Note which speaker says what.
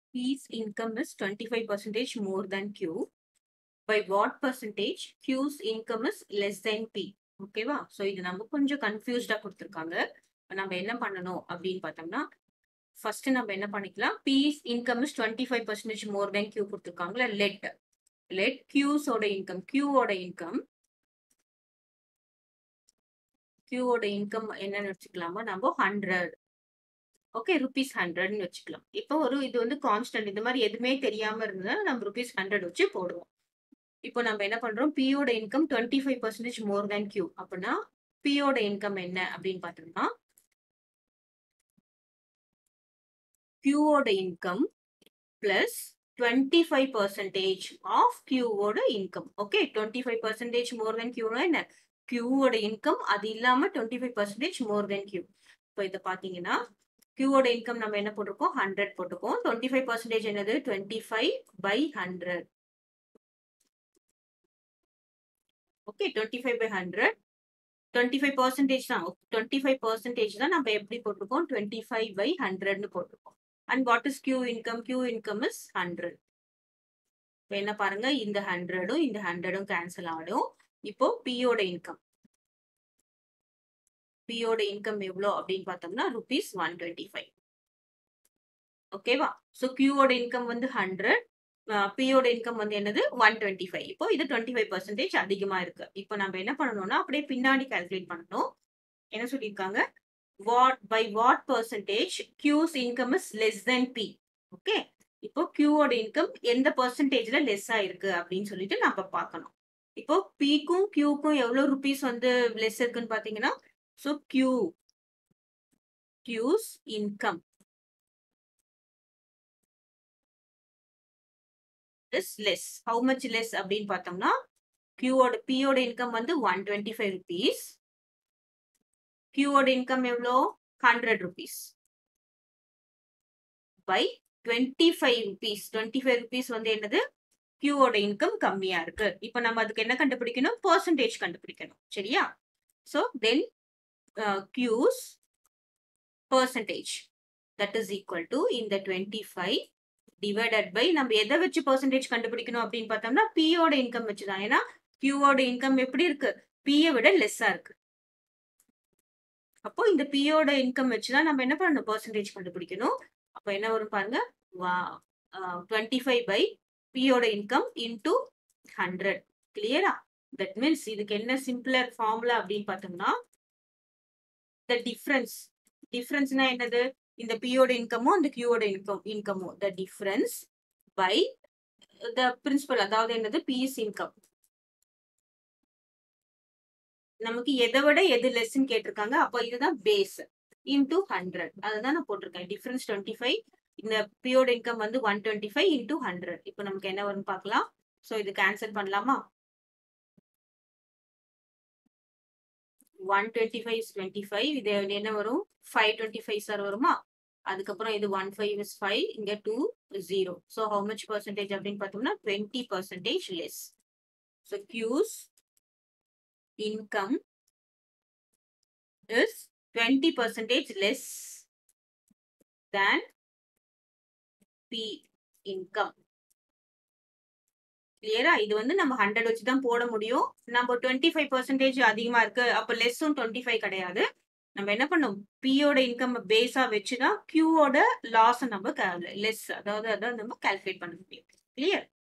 Speaker 1: P's income is 25% more than Q. By what percentage Q's income is less than P? ஓகேவா so இது நம்ம கொஞ்சம் கன்ஃபியூஸ்டா கொடுத்துருக்காங்க நம்ம என்ன பண்ணணும் அப்படின்னு பார்த்தோம்னா ஃபர்ஸ்ட் நம்ம என்ன பண்ணிக்கலாம் P's income is twenty five percentage more than Q கொடுத்துருக்காங்களா லெட் லெட் கியூஸோட இன்கம் கியூவோட இன்கம் கியூவோட இன்கம் என்னன்னு வச்சுக்கலாமா நம்ம ஹண்ட்ரட் ஓகே ருபீஸ் ஹண்ட்ரட்னு வச்சுக்கலாம் இப்போ ஒரு இது வந்து கான்ஸ்டன்ட் இந்த மாதிரி எதுவுமே தெரியாம இருந்ததுன்னா நம்ம ருபீஸ் ஹண்ட்ரட் வச்சு போடுவோம் இப்போ நம்ம என்ன பண்றோம் பியோட income twenty five percentage more than Q அப்படின்னா பியோட இன்கம் என்ன அப்படின்னு பார்த்தோம்னா கியூவோட income plus twenty five percentage of கியூவோட income okay twenty five percentage more than கியூனா என்ன கியூவோட இன்கம் அது இல்லாம twenty five percentage more than Q இப்போ இதை பார்த்தீங்கன்னா கியூவோட இன்கம் நம்ம என்ன போட்டிருக்கோம் ஹண்ட்ரட் போட்டிருக்கோம் டுவெண்ட்டி ஃபைவ் பர்சன்டேஜ் என்னது twenty five by hundred okay twenty five by hundred twenty five percentage தான் டுவெண்ட்டி ஃபைவ் பர்சன்டேஜ் தான் நம்ம எப்படி போட்டிருக்கோம் டுவெண்ட்டி ஃபைவ் பை ஹண்ட்ரட்னு போட்டிருக்கோம் and what is Q income Q income is hundred இப்போ என்ன பாருங்க இந்த ஹண்ட்ரடும் இந்த ஹண்ட்ரடும் கேன்சல் ஆகிடும் இப்போ பியோட இன்கம் பியோட இன்கம் எவ்வளோ அப்படின்னு பார்த்தோம்னா ருபீஸ் ஒன் டுவெண்ட்டி ஃபைவ் ஓகேவா ஸோ கியூவோட இன்கம் வந்து ஹண்ட்ரட் பியோட இன்கம் வந்து என்னது ஒன் டுவெண்ட்டி ஃபைவ் இப்போ இது டுவெண்ட்டி ஃபைவ் பர்சன்டேஜ் அதிகமாக இருக்கு இப்போ நம்ம என்ன பண்ணணும்னா அப்படியே பின்னாடி கால்குலேட் பண்ணணும் என்ன சொல்லியிருக்காங்க what by what percentage Q's income is less than P okay இப்போ கியூவோட இன்கம் எந்த பர்சன்டேஜ்ல லெஸ் ஆயிருக்கு அப்படின்னு சொல்லிட்டு நம்ம பார்க்கணும் இப்போ பிக்கும் கியூக்கும் எவ்வளவு ருபீஸ் வந்து லெஸ் இருக்குன்னு பாத்தீங்கன்னா so Q Q's income is less how much less அப்படின்னு பார்த்தோம்னா கியூவோட பியோட இன்கம் வந்து ஒன் டுவெண்ட்டி ஃபைவ் ருபீஸ் கியூவோட இன்கம் எவ்வளோ hundred rupees by twenty five rupees twenty five rupees வந்து என்னது கியூவோட இன்கம் கம்மியா இருக்கு இப்போ நம்ம அதுக்கு என்ன கண்டுபிடிக்கணும் பர்சன்டேஜ் கண்டுபிடிக்கணும் சரியா so then Q's percentage that is equal to இந்த டுவெண்ட்டி ஃபைவ் டிவைடட் பை நம்ம எதை வச்சு பர்சன்டேஜ் கண்டுபிடிக்கணும் அப்படின்னு பார்த்தோம்னா பியோட இன்கம் வச்சு தான் ஏன்னா கியூவோட இன்கம் எப்படி இருக்கு பியை விட லெஸ்ஸா இருக்கு அப்போ இந்த பியோட இன்கம் வச்சு தான் நம்ம என்ன பண்ணணும் பர்சன்டேஜ் கண்டுபிடிக்கணும் அப்போ என்ன வரும் பாருங்க டுவெண்ட்டி ஃபைவ் பை பியோட இன்கம் இன்டூ ஹண்ட்ரட் கிளியரா தட் மீன்ஸ் இதுக்கு என்ன சிம்பிளர் ஃபார்முலா அப்படின்னு பார்த்தோம்னா த டிஃப்ரென்ஸ் டிஃப்ரென்ஸ்னா என்னது இந்த பியோட இன்கமும் அந்த கியூவோட இன்கம் இன்கமும் the difference by the principal அதாவது என்னது பிஎஸ் இன்கம் நமக்கு எதை விட எது லெஸ்ன்னு கேட்டிருக்காங்க அப்போ இதுதான் பேஸ் இன்டூ ஹண்ட்ரட் அதுதான் நான் போட்டிருக்கேன் டிஃபரன்ஸ் டுவெண்ட்டி ஃபைவ் இந்த பியோட இன்கம் வந்து one twenty five into hundred இப்போ நமக்கு என்ன வரும்னு பார்க்கலாம் ஸோ இது கேன்சல் பண்ணலாமா one twenty five twenty five இது என்ன வரும் ஃபைவ் டுவெண்ட்டி ஃபைவ் சார் வருமா அதுக்கப்புறம் இது ஒன் ஃபைவ் இஸ் ஃபைவ் இங்க two zero so how much percentage அப்படின்னு பார்த்தோம்னா twenty percentage less so Q's income is 20 percentage less than P income. கிளியரா இது வந்து நம்ம ஹண்ட்ரட் வச்சு தான் போட முடியும் நம்ம டுவெண்ட்டி ஃபைவ் பர்சன்டேஜ் அதிகமா இருக்கு அப்போ லெஸ்ஸும் டுவெண்ட்டி ஃபைவ் கிடையாது நம்ம என்ன பண்ணோம் பியோட இன்கம் பேஸா வச்சுதான் கியூவோட லாஸ் நம்ம லெஸ் அதாவது அதாவது நம்ம கால்குலேட் பண்ண முடியும் கிளியர்